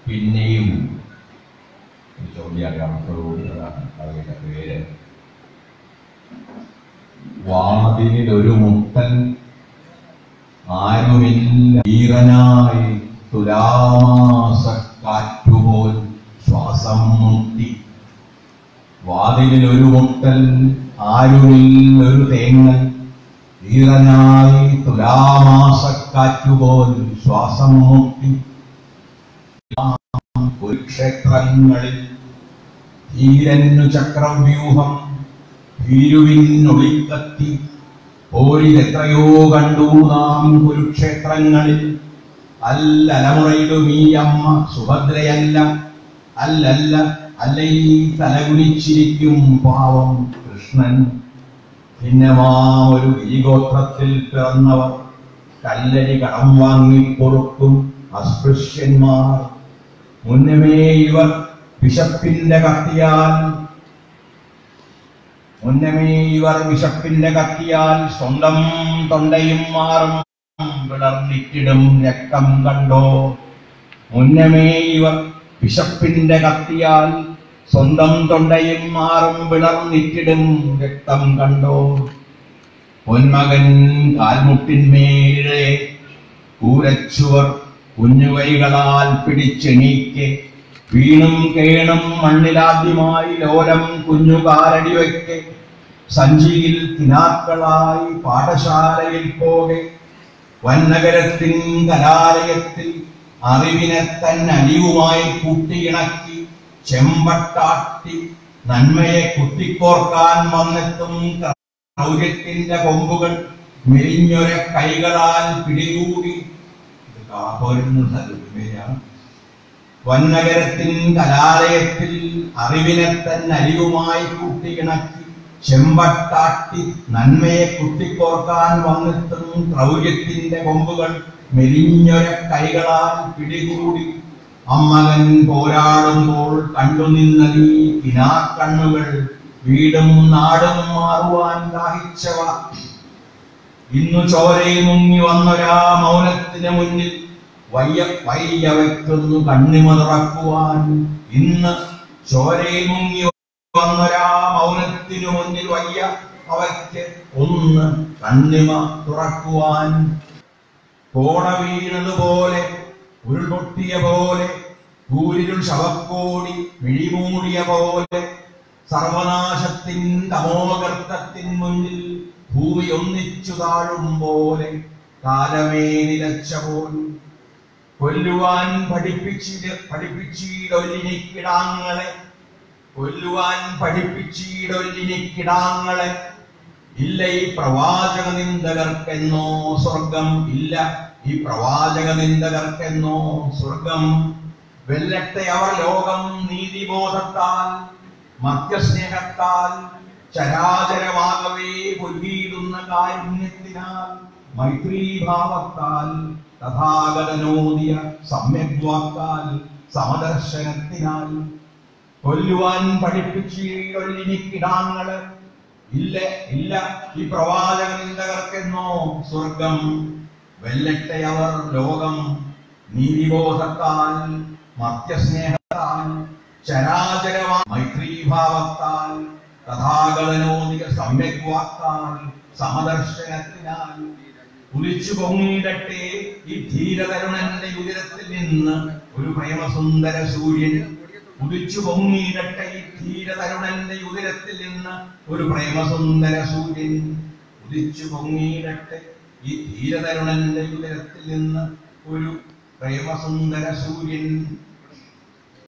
പിന്നെയും ഒരു ചോദ്യം അടയാളത്തോടുകൂടിയതാണ് കവിയുടെ പേര് വാതിലിൽ ഒരു മുട്ടൻ ആരുമില്ല ഈറനായി തുലാമാസ കാറ്റുപോൽ ശ്വാസം മുട്ടി വാതിലിൽ ഒരു മുട്ടൽ ആരുമില്ല ഒരു തേങ്ങൽ ഈറനായി തുലാമാസ കാറ്റുപോൽ ശ്വാസം മുട്ടി കുരുക്ഷേത്രങ്ങളിൽ ധീരന്നു ചക്രവ്യൂഹം ഭീരുവിനൊളിക്കത്തി പോരിലെത്രയോ കണ്ടു നാം കുരുക്ഷേത്രങ്ങളിൽ അല്ലലമുറയിലും ഈ അമ്മ സുഭദ്രയല്ല അല്ലല്ല അല്ല ഈ തലകുനിച്ചിരിക്കും പാവം കൃഷ്ണൻ പിന്നെ മാ ഒരു ഗിരിഗോത്രത്തിൽ പിറന്നവർ കല്ലരി കടം വാങ്ങി പൊറുക്കും അസ്പൃശ്യന്മാർ മുന്നമേ ഇവർ വിശപ്പിന്റെ കത്തിയാൽ മുന്നമേ ഇവർ വിശപ്പിന്റെ കത്തിയാൽ സ്വന്തം തൊണ്ടയും മാറും വിളർന്നിട്ടിടും രക്തം കണ്ടോ മുന്നമേ ഇവർ വിശപ്പിന്റെ കത്തിയാൽ സ്വന്തം തൊണ്ടയും മാറും വിളർന്നിട്ടിടും രക്തം കണ്ടോ പൊന്മകൻ കാൽമുട്ടിന്മേലെ കൂരച്ചുവർ കുഞ്ഞുകൈകളാൽ പിടിച്ചെണീക്കെ വീണും കേണും മണ്ണിലാദ്യമായി ലോലം കുഞ്ഞു കാലടി വയ്ക്കെ സഞ്ചിയിൽ കിനാക്കളായി പാഠശാലയിൽ പോകെ വന്നഗരത്തിൻ കലാലയത്തിൽ അറിവിനെ തന്നലിവുമായി കൂട്ടിയിണക്കി ചെമ്പട്ടാട്ടി നന്മയെ കുത്തിക്കോർക്കാൻ വന്നെത്തും ക്രൗര്യത്തിന്റെ കൊമ്പുകൾ മെലിഞ്ഞൊര കൈകളാൽ പിടികൂടി ഇത് കാപോരുന്ന ഒരുമയാണ് വന്നഗരത്തിൻ കലാലയത്തിൽ അറിവിനെ തന്നലിവുമായി കൂട്ടിയിണക്കി ചെമ്പട്ടാട്ടി നന്മയെ കുത്തിക്കോർക്കാൻ വന്നെത്തും ക്രൗര്യത്തിന്റെ കൊമ്പുകൾ മെലിഞ്ഞൊര കൈകളാൽ പിടികൂടി അമ്മകൻ പോരാടുമ്പോൾ കണ്ടുനിന്നീ കിനാക്കണ്ണുകൾ വീടും നാടും മാറുവാൻ ദാഹിച്ചവ ഇന്നു ചോരയിൽ മുങ്ങി വന്നൊരാ മൗനത്തിന് മുന്നിൽ വയ്യ വയ്യ വെക്കുന്നു കണ്ണിമ തുറക്കുവാൻ ഇന്ന് ചോരയിൽ മുങ്ങി വന്നൊരാ മൗനത്തിനു മുന്നിൽ വയ്യ അവയ്ക്ക് ഒന്ന് കണ്ണിമ തുറക്കുവാൻ കോട വീണതുപോലെ ഉരുൾപൊട്ടിയ പോലെ കൂരിരുൾ ശവക്കോടി മിഴിമൂടിയ പോലെ സർവനാശത്തിൻ തമോഗർത്തത്തിൻ മുന്നിൽ ഭൂമി ഒന്നിച്ചു താഴും പോലെ കാലമേ നിലച്ച പോലും കൊല്ലുവാൻ പഠിപ്പിച്ചിട പഠിപ്പിച്ചിടൊല്ലിനിക്കിടാങ്ങളെ കൊല്ലുവാൻ പഠിപ്പിച്ചിടൊല്ലിനിക്കിടാങ്ങളെ ഇല്ല ഈ പ്രവാചക നിന്ദകർക്കെന്നോ സ്വർഗം ഇല്ല ഈ പ്രവാചക നിന്ദകർക്കെന്നോ സ്വർഗം വെല്ലട്ടെ അവർ ലോകം നീതിബോധത്താൽ മർത്യസ്നേഹത്താൽ ചരാചരമാകവേ പൊരുകിയിടുന്ന കാരുണ്യത്തിനാൽ മൈത്രീഭാവത്താൽ തഥാഗതനോദിയ സമ്യഗ്വാക്കാൽ സമദർശനത്തിനാൽ കൊല്ലുവാൻ പഠിപ്പിച്ചിടൊല്ലിനിക്കിടാങ്ങള് ഇല്ല ഇല്ല ഈ പ്രവാചക നിന്ദകർക്കെന്നോ സ്വർഗം വെല്ലട്ടെ അവർ ലോകം നീതിബോധത്താൽ മർത്യസ്നേഹത്താൽ ചരാചരമാ മൈത്രീഭാവത്താൽ തഥാഗതനോദിക സമ്യക് വാക്കാൽ സമദർശനത്തിനാൽ കുളിച്ചു പൊങ്ങിയിടട്ടെ ഈ ധീരതരുണന്റെ ഉയരത്തിൽ നിന്ന് ഒരു പ്രേമസുന്ദര സൂര്യൻ ഉദിച്ചു പൊങ്ങിയിടട്ടെ ഈ ധീരതരുണന്റെ ഉദരത്തിൽ നിന്ന് ഒരു പ്രേമസുന്ദര സൂര്യൻ ഉദിച്ചു പൊങ്ങിയിടട്ടെ ഈ ധീരതരുണന്റെ ഉദരത്തിൽ നിന്ന് ഒരു പ്രേമസുന്ദര സൂര്യൻ